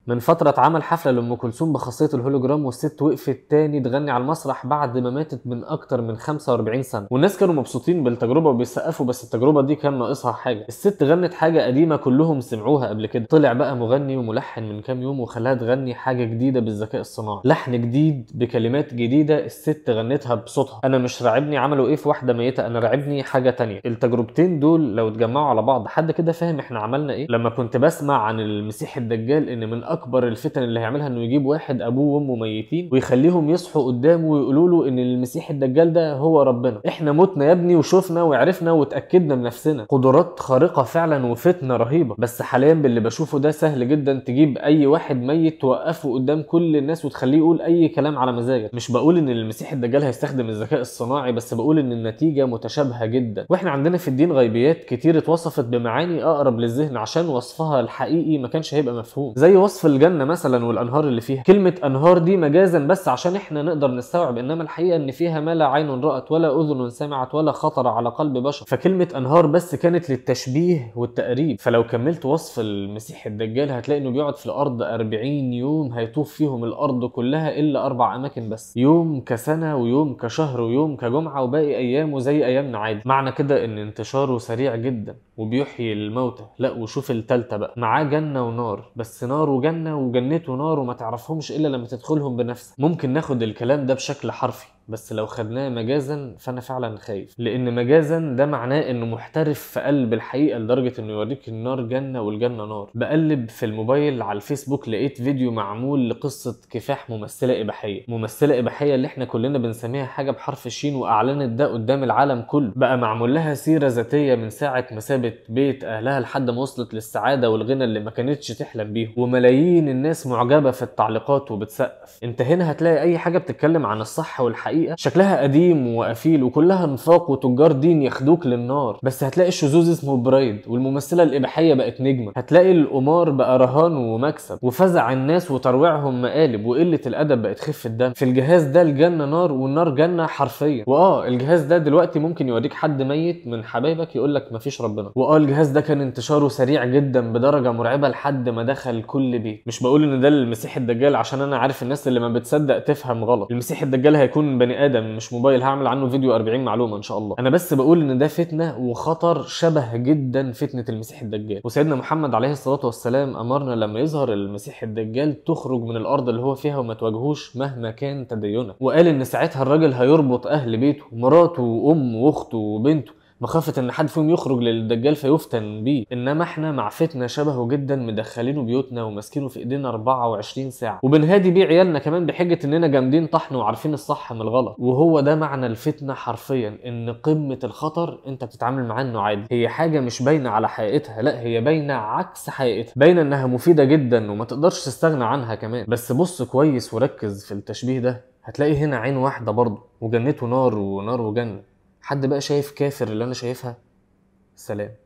من فترة اتعمل حفلة لأم كلثوم بخاصية الهولوجرام والست وقفت تاني تغني على المسرح بعد ما ماتت من أكتر من 45 سنة والناس كانوا مبسوطين بالتجربة وبيسقفوا بس التجربة دي كان ناقصها حاجة الست غنت حاجة قديمة كلهم سمعوها قبل كده طلع بقى مغني وملحن من كام يوم وخلاها تغني حاجة جديدة بالذكاء الصناعي لحن جديد بكلمات جديدة الست غنتها بصوتها أنا مش راعبني عملوا إيه في واحدة ميتة أنا راعبني حاجة تانية التجربتين دول لو اتجمعوا على بعض حد كده فاهم احنا عملنا ايه لما كنت بسمع عن المسيح الدجال ان من اكبر الفتن اللي هيعملها انه يجيب واحد ابوه وامه ميتين ويخليهم يصحوا قدامه ويقولوا له ان المسيح الدجال ده هو ربنا احنا متنا يا ابني وشفنا وعرفنا واتاكدنا بنفسنا قدرات خارقه فعلا وفتنه رهيبه بس حاليا باللي بشوفه ده سهل جدا تجيب اي واحد ميت توقفه قدام كل الناس وتخليه يقول اي كلام على مزاجك مش بقول ان المسيح الدجال هيستخدم الذكاء الصناعي بس بقول ان النتيجه متشابهه جدا واحنا عندنا في الدين غيبيات كتير اتوصفت بمعاني اقرب للذهن عشان وصفها الحقيقي ما كانش هيبقى مفهوم زي وصف الجنه مثلا والانهار اللي فيها كلمه انهار دي مجازا بس عشان احنا نقدر نستوعب انما الحقيقه ان فيها ما لا عين رات ولا اذن سمعت ولا خطر على قلب بشر فكلمه انهار بس كانت للتشبيه والتقريب فلو كملت وصف المسيح الدجال هتلاقي انه بيقعد في الارض 40 يوم هيطوف فيهم الارض كلها الا اربع اماكن بس يوم كسنه ويوم كشهر ويوم كجمعه وباقي ايامه زي ايامنا عادي معنى كده ان انتشاره سريع جدا وبيحيي الموتى لا وشوف التالتة بقى معاه جنة ونار بس نار وجنة وجنته ونار وما تعرفهمش إلا لما تدخلهم بنفسك ممكن ناخد الكلام ده بشكل حرفي بس لو خدناه مجازا فانا فعلا خايف لان مجازا ده معناه انه محترف في قلب الحقيقه لدرجه انه يوريك النار جنه والجنه نار بقلب في الموبايل على الفيسبوك لقيت فيديو معمول لقصه كفاح ممثله اباحيه ممثله اباحيه اللي احنا كلنا بنسميها حاجه بحرف الشين واعلنت ده قدام العالم كله بقى معمول لها سيره ذاتيه من ساعه ما سابت بيت اهلها لحد ما وصلت للسعاده والغنى اللي ما كانتش تحلم بيهم وملايين الناس معجبه في التعليقات وبتسقف انت هنا هتلاقي اي حاجه بتتكلم عن الصح والحقيقه الحقيقه شكلها قديم وقفيل وكلها نفاق وتجار دين ياخدوك للنار بس هتلاقي الشذوذ اسمه برايد والممثله الاباحيه بقت نجمه هتلاقي القمار بقى رهان ومكسب وفزع الناس وترويعهم مقالب وقله الادب بقت خفه دم في الجهاز ده الجنه نار والنار جنه حرفيا واه الجهاز ده دلوقتي ممكن يوريك حد ميت من حبايبك يقول لك مفيش ربنا واه الجهاز ده كان انتشاره سريع جدا بدرجه مرعبه لحد ما دخل كل بيت مش بقول ان ده المسيح الدجال عشان انا عارف الناس اللي ما بتصدق تفهم غلط المسيح الدجال هيكون بني ادم مش موبايل هعمل عنه فيديو 40 معلومه ان شاء الله انا بس بقول ان ده فتنه وخطر شبه جدا فتنه المسيح الدجال وسيدنا محمد عليه الصلاه والسلام امرنا لما يظهر المسيح الدجال تخرج من الارض اللي هو فيها وما تواجهوش مهما كان تدينك وقال ان ساعتها الراجل هيربط اهل بيته مراته وامه واخته وبنته مخافة ان حد فيهم يخرج للدجال فيفتن بيه انما احنا مع فتنة شبهه جدا مدخلينه بيوتنا وماسكينه في ايدينا 24 ساعة وبنهادي بيه عيالنا كمان بحجة اننا جامدين طحن وعارفين الصح من الغلط وهو ده معنى الفتنة حرفيا ان قمة الخطر انت بتتعامل معاه انه عادي هي حاجة مش باينة على حقيقتها لا هي باينة عكس حقيقتها باينة انها مفيدة جدا وما تقدرش تستغنى عنها كمان بس بص كويس وركز في التشبيه ده هتلاقي هنا عين واحدة برضه وجنته نار ونار وجنة حد بقى شايف كافر اللي انا شايفها سلام